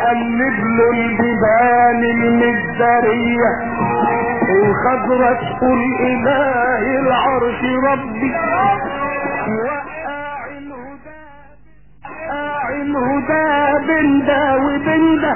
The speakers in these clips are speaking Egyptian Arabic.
وقلب له الجبال المدارية الخضرة تقول إله العرش ربي وقع الهدى وقع الهدى بندا وبندا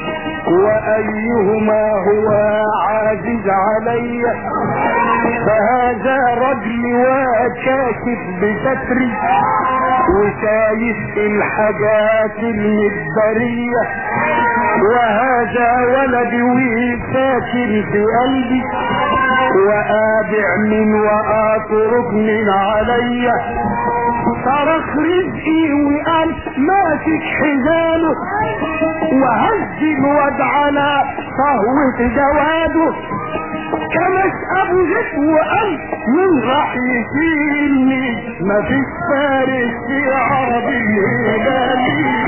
وأيهما هو عاجز علي فهذا رجلي وكاشف بستري وشايف الحاجات المدبرية وهذا ولدي وساكن في قلبي وآبع من وآترك من عليا صرخ رزقي وقال ماسك حزانه وهز الواد على صهوة جواده كمس ابو زيد وقال من راح يشيلني مفيش فارس في عربي هلالي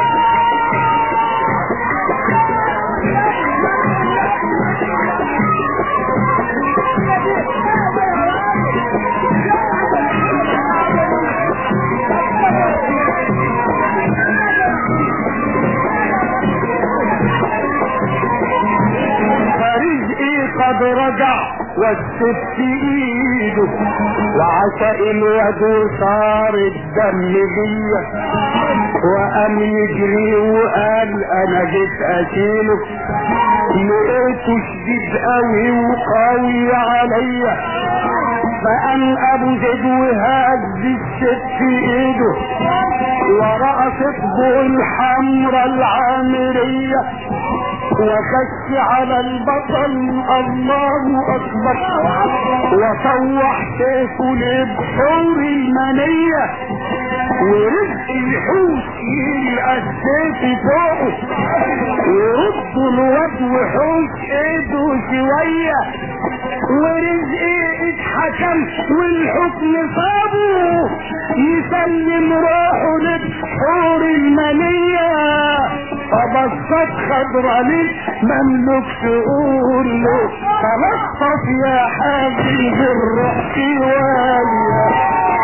فرزقي قد رجع والسب في ايده وعشق الواد صار الدم ليا وقام يجري وقال انا جيت اشيله لقيته شديد قوي وقوي عليا فقام ابو زيد وهز السب في ايده ورقصت بو الحمرا العامريه وخش على البطل الله اكبر وطوح سيفه لبحور المنية ورزق الحوت يلقى السيف فوقه ويرد الواد وحوش ايده شوية ورزقي اتحكم والحكم صابه يسلم روحه لبحور المنية فبصت خضرة لي مملوك تقول له تلطف يا حبيب الروح واليا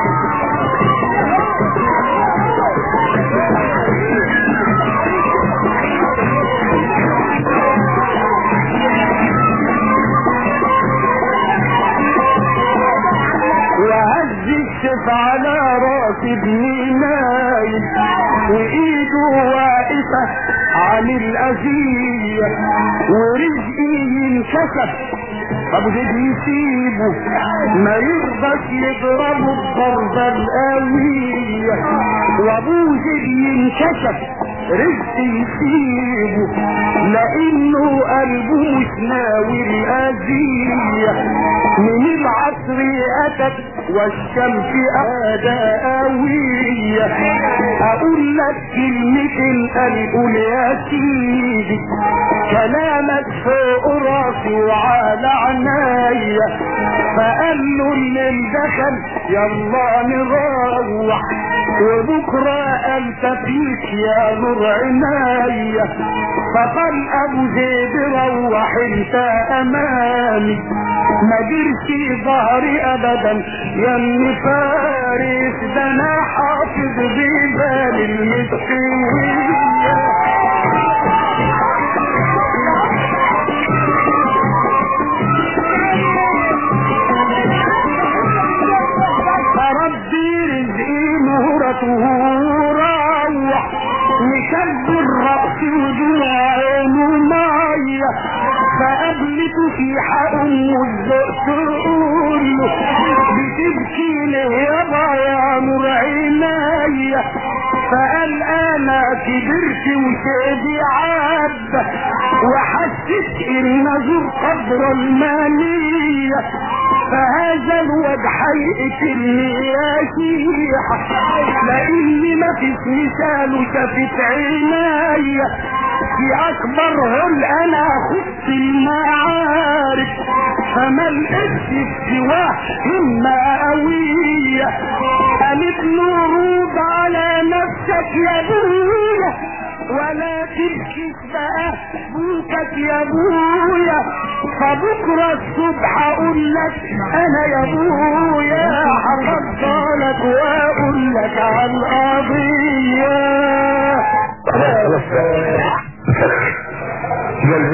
وهز السيف على راس ابني نايم وايده واقفة عن الأذية ورزقي ينكسف ابو زيد يسيبه ما يرضاش يضربه الضربة القوية وابو زيد ينكسف رزق يسيبه لانه قلبه مش ناوي الاذية من العصر اتت والشمس اداوية اقول لك كلمة قال يا سيدي كلامك فوق راسي وعلى عناية فقال له اللي دخل يلا نروح وبكرة انت فيك يا نور عناية فقال ابو زيد روح انت امامي ما درتي ظهري ابدا يا ابن فارس ده انا حافظ ببال المسكينية فربي رزقي مهرته روح وشد الرأس ودموع عينه مية فقابلت في حق ام الذوق تقول له بتبكي ليه يابا يا نور عينيا فقال انا كبرت وشادي عدى وحسيت ان ازور قدر المالية فهذا الوجه هيقتلني يا شيحة لاني ما فيش مثال شافت عينيا في اكبر هول انا خدت المعارك فما لقيتش سواه همة قوية قالت له رد على نفسك يا ابويا ولا تبكي بقى بوكك يا ابويا فبكرة الصبح اقول لك انا يا ابويا هفضلك واقول لك على القضية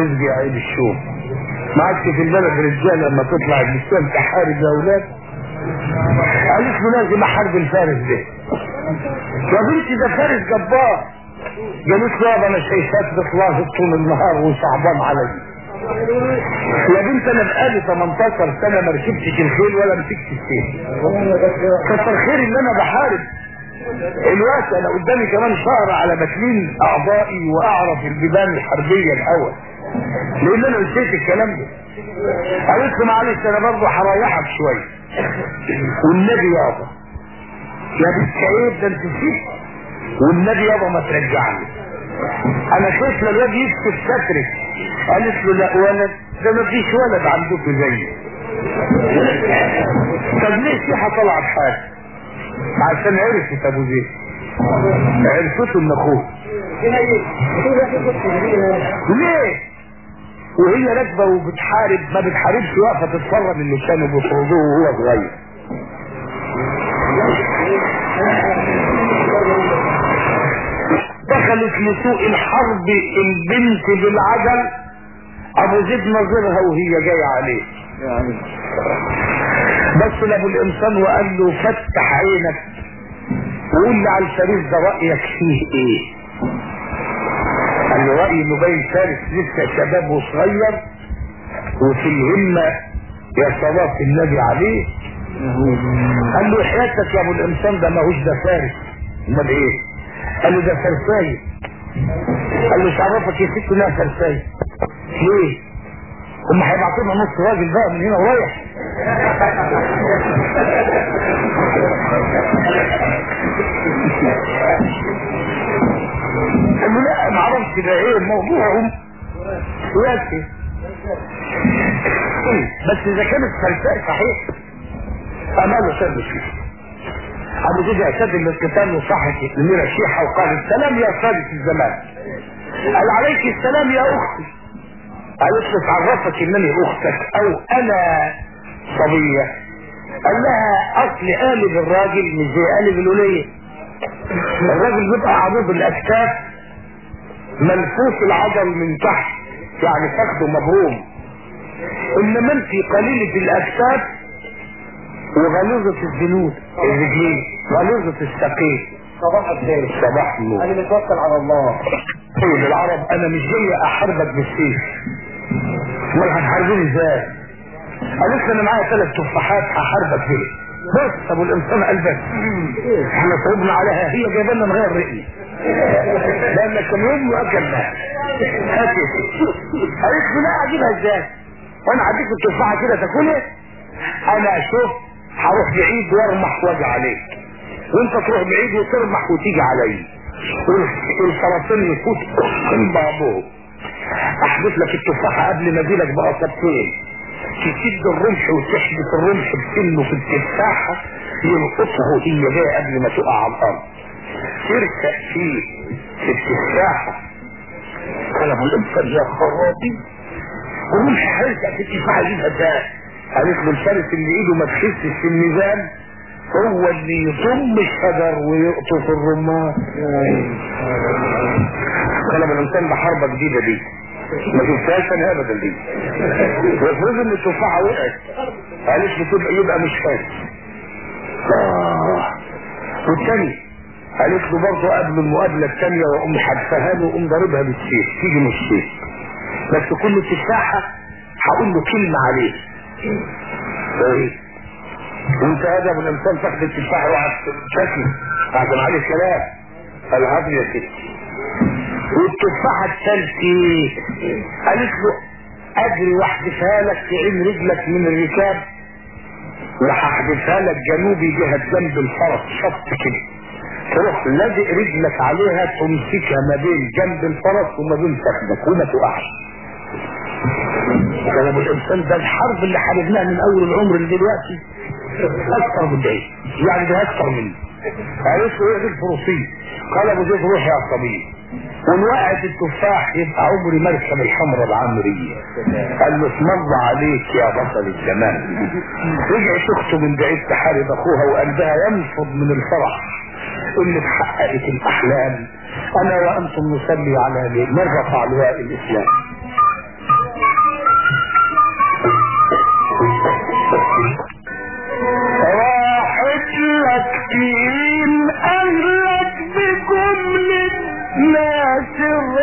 رزق يا عيد الشوم ما عادش في البلد رجاله لما تطلع البستان تحارب يا اولاد قالت له لازم احارب الفارس ده يا بنتي ده فارس جبار قالت له يابا انا شايفاك بتلاحظ طول النهار وصعبان عليا يا بنت انا بقالي 18 سنه ما ركبتش الخيل ولا مسكت السيف كتر خير ان انا بحارب الوقت انا قدامي كمان شهر على بتلين اعضائي واعرف البيبان الحربيه الاول لان انا نسيت الكلام ده قالت له معلش انا برضه هريحك شويه والنبي يابا يا بنت عيب ده انت نسيت والنبي يابا ما ترجعني انا خايف الواد يكتب سترك قالت له لا ولد ده ما فيش ولد عندكم زيي طب ليه سيحة طلعت حاجة عشان عرفت ابو زيد عرفته ان اخوه ليه وهي راكبه وبتحارب ما بتحاربش واقفه تتفرج اللي كانوا بيطردوه وهو صغير دخلت لسوق الحرب البنت بالعجل ابو زيد نظرها وهي جايه عليه بس لابو الانسان وقال له فتح عينك وقول لي على الفارس ده رايك فيه ايه قال له رايي انه باين فارس لسه شباب وصغير وفي الهمه يا صلاه النبي عليه قال له حياتك يا ابو الانسان ده ماهوش ده فارس امال ايه قال له ده فرساي قال له شعرفك يا ست انها فرساي ليه هم هيبعتوا لنا نص راجل بقى من هنا ورايح قال له لا ما اعرفش ده ايه موضوعهم سياسي بس اذا كانت فرساي صحيح اماله سد فيه ابو زيد اعتد القتال وصحت الاميره الشيحه وقال السلام يا سادة الزمان قال عليك السلام يا اختي قالت له تعرفك انني اختك او انا صبيه قال لها اصل قالب الراجل مش زي قالب الوليه الراجل بيبقى عروض الاكتاف ملفوف العضل من تحت يعني فخده مبروم انما انت قليله الاكتاف وغلوظة الجنود الرجلين غلوظة الساقين صباح الخير صباح النور انا متوكل على الله قول للعرب انا مش جاي احاربك بالسيف امال هتحاربوني ازاي قالت لي انا معايا ثلاث تفاحات هحاربك بيه بس ابو الانسان قال بس احنا صعبنا عليها هي جايبه لنا نغير رأيي لان كان يوم واكلنا هات يا ستي. قالت لي لا اجيبها ازاي وانا هديك التفاحه كده تاكلها انا اشوف هروح بعيد وارمح واجي عليك وانت تروح بعيد وترمح وتيجي علي والفرسين يفوت من بعضهم احدث لك التفاحه قبل ما اجيلك بقطتين تشد الرمح وتحدث الرمح بسنه في التفاحه يلقطها وهي جايه قبل ما تقع على الارض تركب فيه في التفاحه قلم الانسان يا خرابي الرمح هيرجع في التفاحه يجيبها ازاي قالت له الفارس اللي ايده ما تخسش في الميزان هو اللي يضم الشجر ويقطف الرمان كلام الانسان بحربة جديدة دي ما شفتهاش انا ابدا دي وافرض ان التفاحة وقعت قالت له تبقى يبقى مش فارس آه. والتاني قالت له برضه قبل المقابلة الثانية واقوم حدفها له واقوم ضاربها بالسيف تيجي من السيف بس كل تفاحة هقول له كلمة عليه طيب وانت هذا من الانسان تاخد التفاح روح شكل عشان عليه الكلام قال هات يا ستي والتفاحة الثالثة قالت له اجري واحدفها لك تعين رجلك من الركاب وهحدفها لك جنوبي جهة جنب الفرس شط كده تروح لازق رجلك عليها تمسكها ما بين جنب الفرس وما بين فخدك وما تقعش كلام الانسان ده الحرب اللي حاربناها من اول العمر لدلوقتي اكثر من ده يعني ده اكثر منه قالت له ايه الفروسية قال ابو زيد روح يا صبي وان وقعت التفاح يبقى عمري مركب الحمراء العمرية قال له اسم الله عليك يا بطل الزمان رجعت اخته من بعيد تحارب اخوها وقلبها ينفض من الفرح اللي اتحققت الاحلام انا وانتم نصلي على نبي من رفع لواء الاسلام عاشر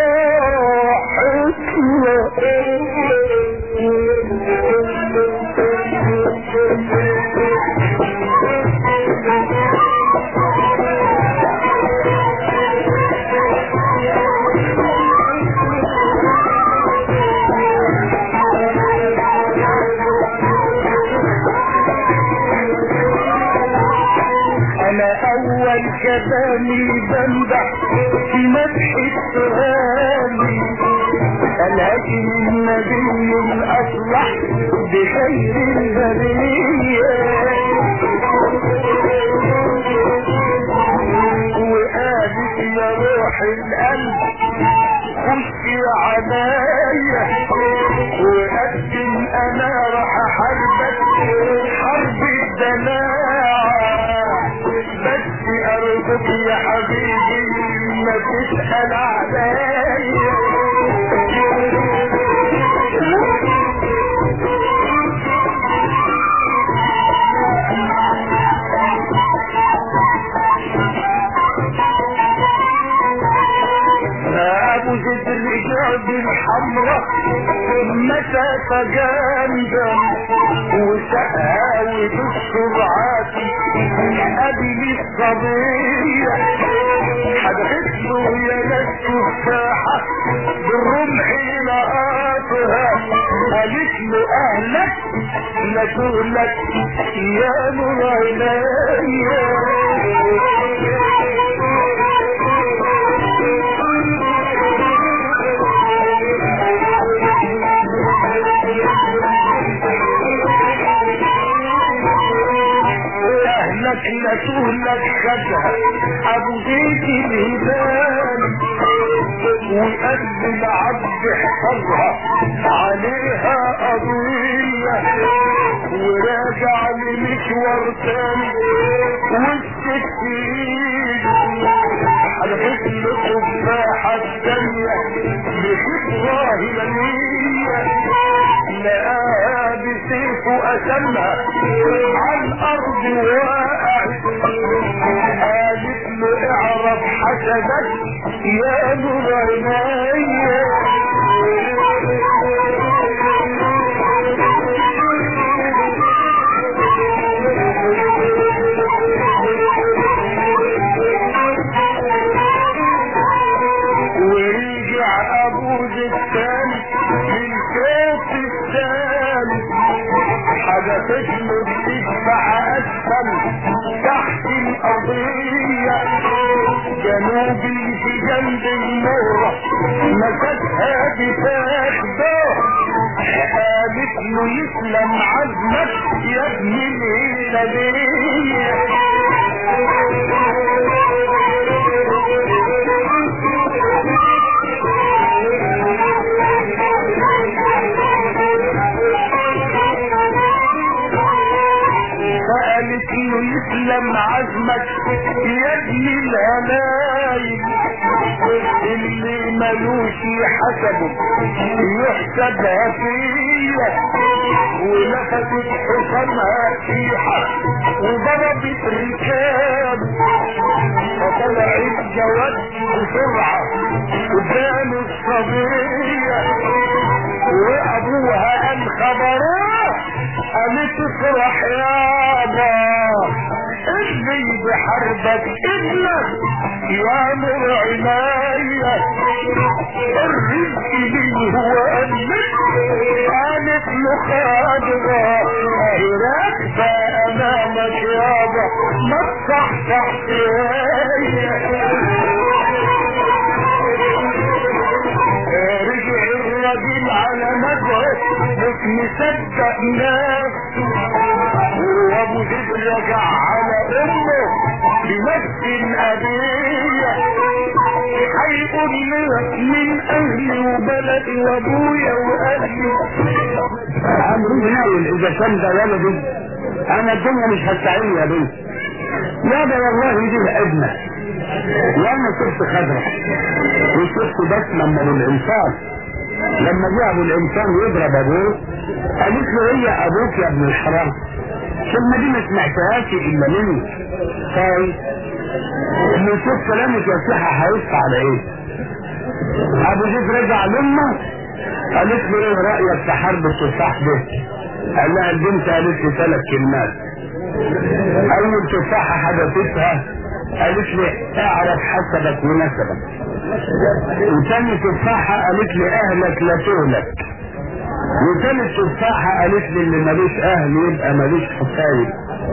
انا اول كلامي بمدح في مدح السهامي الهجم النبي الاصلح بخير البريه وقالت يا روح القلب خشي عليا وقدم انا راح احاربك حرب الدلاعة بس ارجوك يا حبيبي ما تسأل عليا ابو زيد الرجال الحمراء متى تجنجم وسقاوي بالسرعات قبل الصبية حدثت له يا ناس تفاحة بالرمح لقاتها قالت له اهلك لا تهلك يا نور عينيا اهلك لا تهلك خدها ابو زيد الهلال وقد العبد احفظها عليها قضية وراجع لمشوار تاني والسكين على حسن التفاحة التانية بخبرة هلالية لقاها بسيفه قسمها على الارض وقعت قالت له اعرف حسدك يا نور عينيا ورجع ابو زستان من فوق الثاني حدثت له بتدفع اسفل تحت القضية جنوبي في جنب النورة مسكها بفاخده قالت له يسلم عزمك يا ابن الهلالية فقالت له يسلم عزمك يا ابن الهلايل اللي ملوش حسبه يحسبها فيا ولفتت حصانها فيحة وضربت ركاب فطلع الجواد بسرعة قدام الصبية وابوها قال خبروه قالت افرح يابا اللي بحربك ابنك يا نور عناية الرزق لي هو قلبك قالت له خادرة اهي راكبة امامك يابا ما تصحصح رجع الراجل على مدعه مش مصدق نفسه وابو زيد رجع على امه بنفس الابيه هيقول لي من اهلي وبلدي وابويا واهلي عمرو ناول اذا كان ده ولدي انا الدنيا مش هتساعدني يا بنت يابا والله دي ابنه وانا شفت خضرة وشفت بسمة من ابو الانسان لما جاء ابو الانسان يضرب ابوه قالت له هي ابوك يا ابن الحرام الكلمة دي ما سمعتهاش الا مني طيب نشوف كلامك يا سيحة هيصفى على ايه ابو زيد رجع لامه قالت له ايه رايك في حرب التفاح ده؟ قال لها البنت قالت لي ثلاث كلمات اول تفاحه حدثتها قالت لي اعرف حسبك ونسبك وثاني تفاحه قالت لي اهلك لا تهلك وثالث تفاحه قالت لي اللي ملوش اهل يبقى ملوش حسايب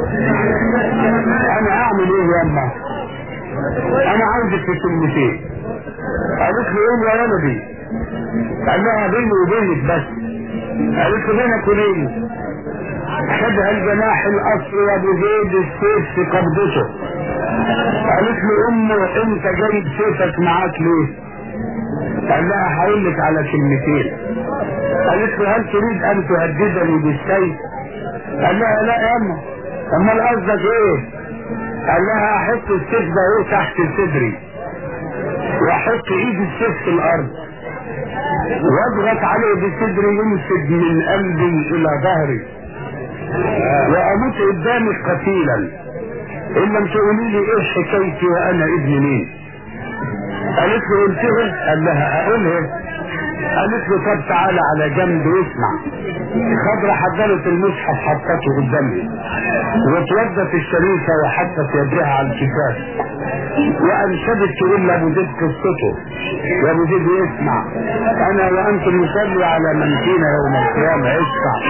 انا اعمل ايه يا اما انا عاوزك في كلمتين قالت له ايه يا ولدي قال لها بيني وبينك بس قالت له بينك وبيني خدها الجناح الاسود ابو زيد السيف في قبضته قالت له امه انت جايب سيفك معاك ليه قال لها هقول لك على كلمتين قالت له هل تريد ان تهددني بالسيف قال لها لا يا اما امال قصدك ايه قال لها احط السيف ده اهو تحت صدري واحط ايد السيف في الارض واضغط عليه بصدري ينسد من قلبي الى ظهري واموت قدامك قتيلا ان لم تقولي لي ايه حكايتي وانا ابن مين قالت له قلتها قال لها اقولها قالت له طب تعالى على جنب واسمع خضرة حضرت المصحف حطته قدامي واتوضت الشريفة وحطت يديها على الكتاب وانشدت تقول لابو زيد قصته يا ابو زيد اسمع انا وانتم نصلي على من فينا يوم القيامة اسمع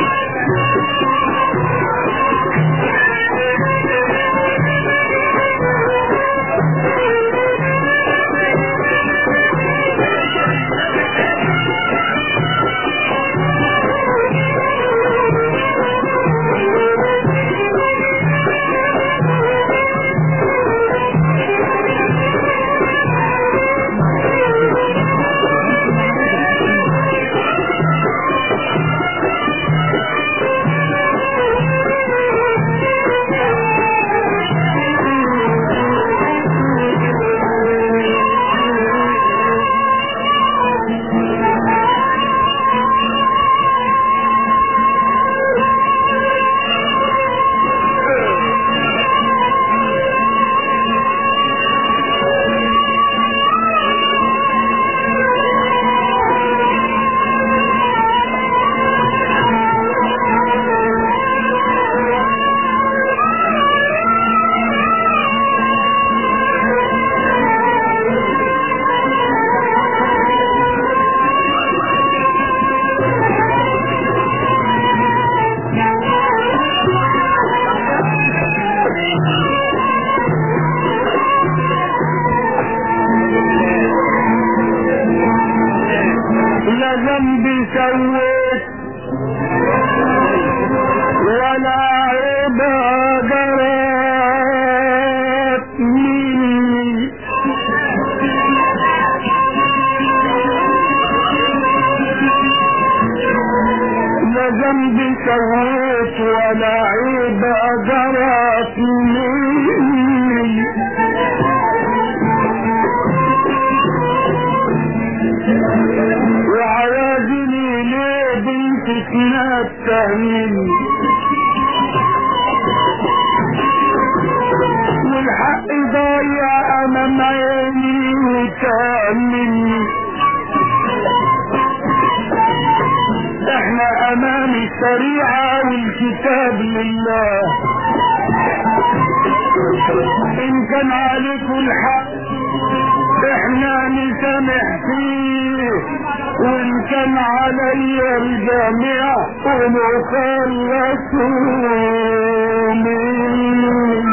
لا ذنب سويت ولا عيب جرت مني لا ذنب سويت ولا عيب جرت مني وعوازني ليه بنت سنات تهمني والحق ضايع امام عيني وتأمني احنا امام الشريعة والكتاب لله ان كان عليكم الحق احنا نسامح فيه وان كان علي الجميع ونخلصوا منه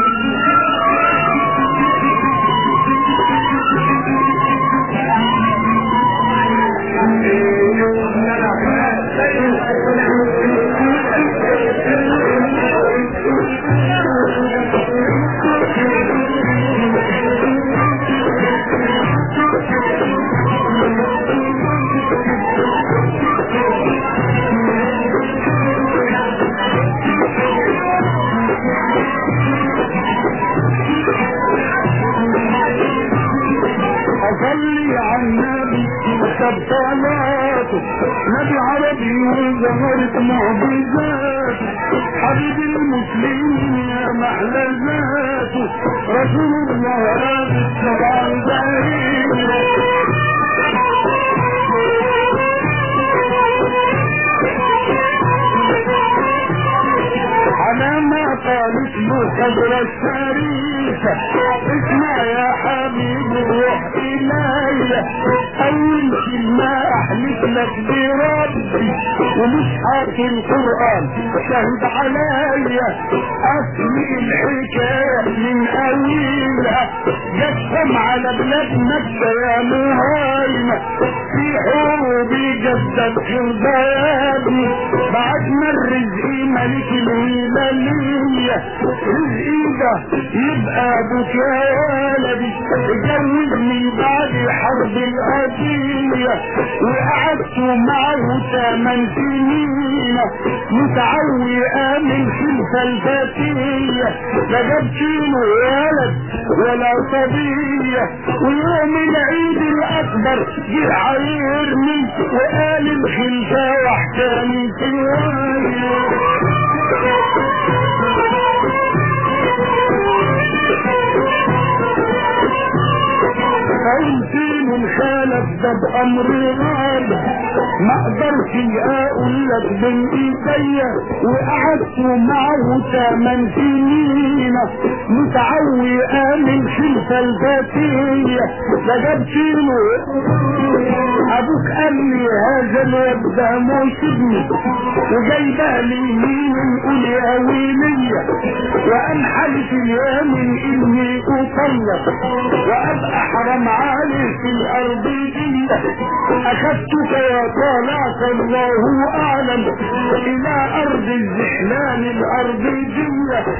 أصلي على النبي وكتب صلاته نبي عربي وظهرت معجزات حبيب المسلمين يا محلى ذاته رسول الله رابط طبعا زهير الخضرة الشريفة اسمع يا حبيبي روح إلي أول كلمة أحلف لك بربي ومش حاكي القرآن شهد عليا أسمي الحكاية من أولها جسم على بلاد مكة يا مهايمة في حروبي جدد خرباني بعد ما الرزق ملك الهلالية رزقي ده يبقى ابوك يا ولدي جوزني بعد حرب القضية وقعدت معه ثمان سنين متعوي امن في الفلسفية لا جبت له ولد ولا صبية ويوم العيد الاكبر جه عايرني وقال الخلفة واحكامي سوايا قلت من خالف ده بامر غالب ما اقدرش اقول لك بين ايديا وقعدت معه ثمان سنين متعوي امن في الفلسفيه لا جبت له ابوك قال لي هذا الواد ده مش ابني وجايبه لي مين نقول يا ويلية وقام حلف اليمين اني اطلق وابقى حرام علي في الارض دي اخذتك يا طالعك الله اعلم الى ارض الزحلان الارض دي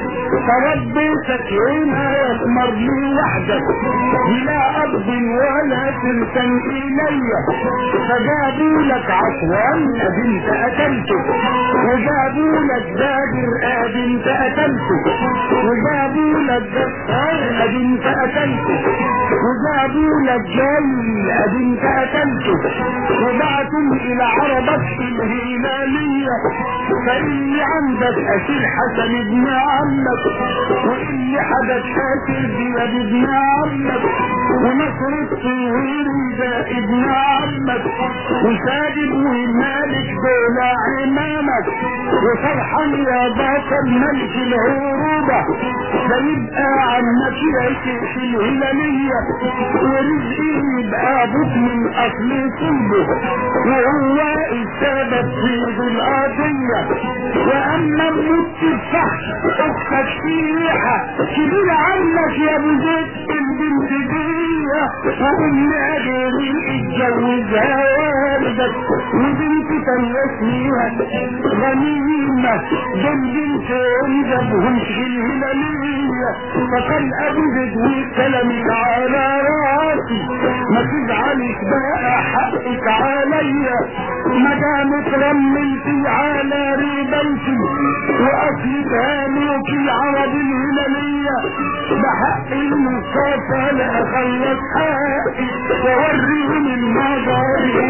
تربيتك هنا يثمر لي وحدك بلا اب ولا ترسل الي فجابوا لك عصوان ادي انت قتلته وجابوا لك بادر ادي انت قتلته وجابوا لك جسار ادي انت قتلته وجابوا لك جاي ادي انت قتلته وبعتم الى عربك الهلالية فاني عندك اسير حسن ابن عمك واني حدث شاكر بيد ابن عمك ونصر الطويل ده ابن عمك وساجد والمالك دول عمامك وفرحان يا بطل ملك العروبة فيبقى عنك يعيش في الهلالية ورزقي يبقى ابوك من اصل صلبه وهو السبب في ذي القضية واما الموت الصح اختك شيحة كبير عنك يا ابو زيد البنت دي وام اجري اتجوزها والدك وبنت تنسيها غنيمة دول بنت جابهم في الهلالية فكان ابو زيد والكلام على راسي ما تزعلش بقى حقك عليا ما دام اترملتي على ريبيتي واصلك هاموك العرب الهلالية بحق المصطفى لا اخلص حقي واوريهم المظاهر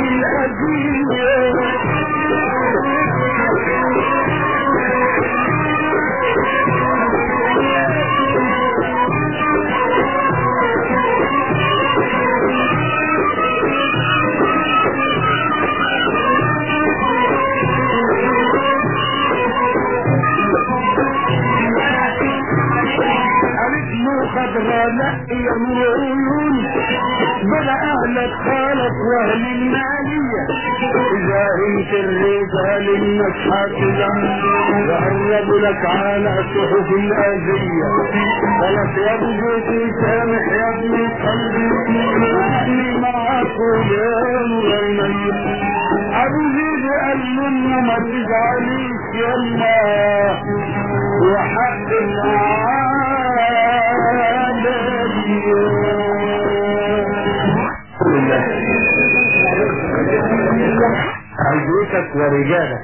الأذية قالت له خضرا نقية من عيون بلا اهلك خالك واهل المالية اذا انت الرجال النصحى كده يقرب لك على صحف الاذية خلاص يا ابو زيد سامح يا ابني قلبي اهلي معاك ويا مغني ابو زيد قال له ما تزعليش يلا وحق عزوتك ورجالك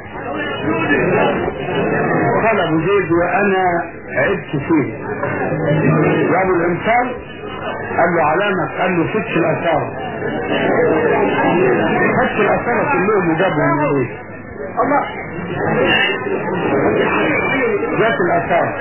قال ابو زيد وانا عدت فيه جابوا الانسان قال له علامة قال له فتش الاثار فتش الاثار كلهم وجابهم من البيت الله جات الاثار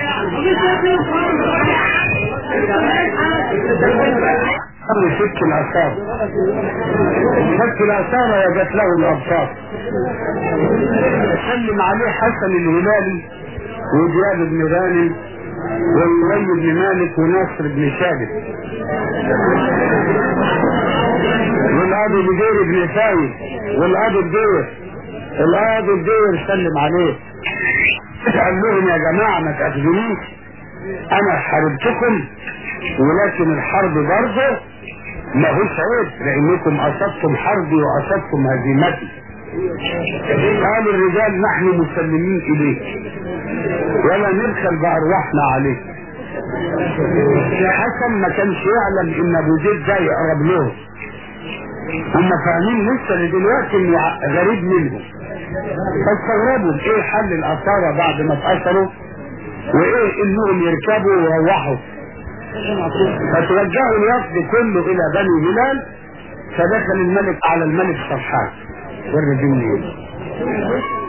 قالوا فك الاثار فك الاثار وجات له الابصار سلم عليه حسن الهلالي وزياد بن غانم وسويد بن مالك ونصر بن ثابت والقاضي بدير بن فايد والقاضي بدير القاضي بدير سلم عليه قال لهم يا جماعة ما تأخذونيش انا حاربتكم ولكن الحرب برضه ما هوش عيب لانكم اصبتم حربي واصبتم هزيمتي قال الرجال نحن مسلمين اليك ولا نبخل بارواحنا عليك حسن ما كانش يعلم ان ابو زيد ده يقرب له هم فاهمين لسه لدلوقتي انه غريب منهم فاستغربوا ايه حل الاثاره بعد ما اتاثروا وايه انهم يركبوا ويروحوا فتوجهوا الوفد كله الى بني هلال فدخل الملك على الملك سرحان والرجل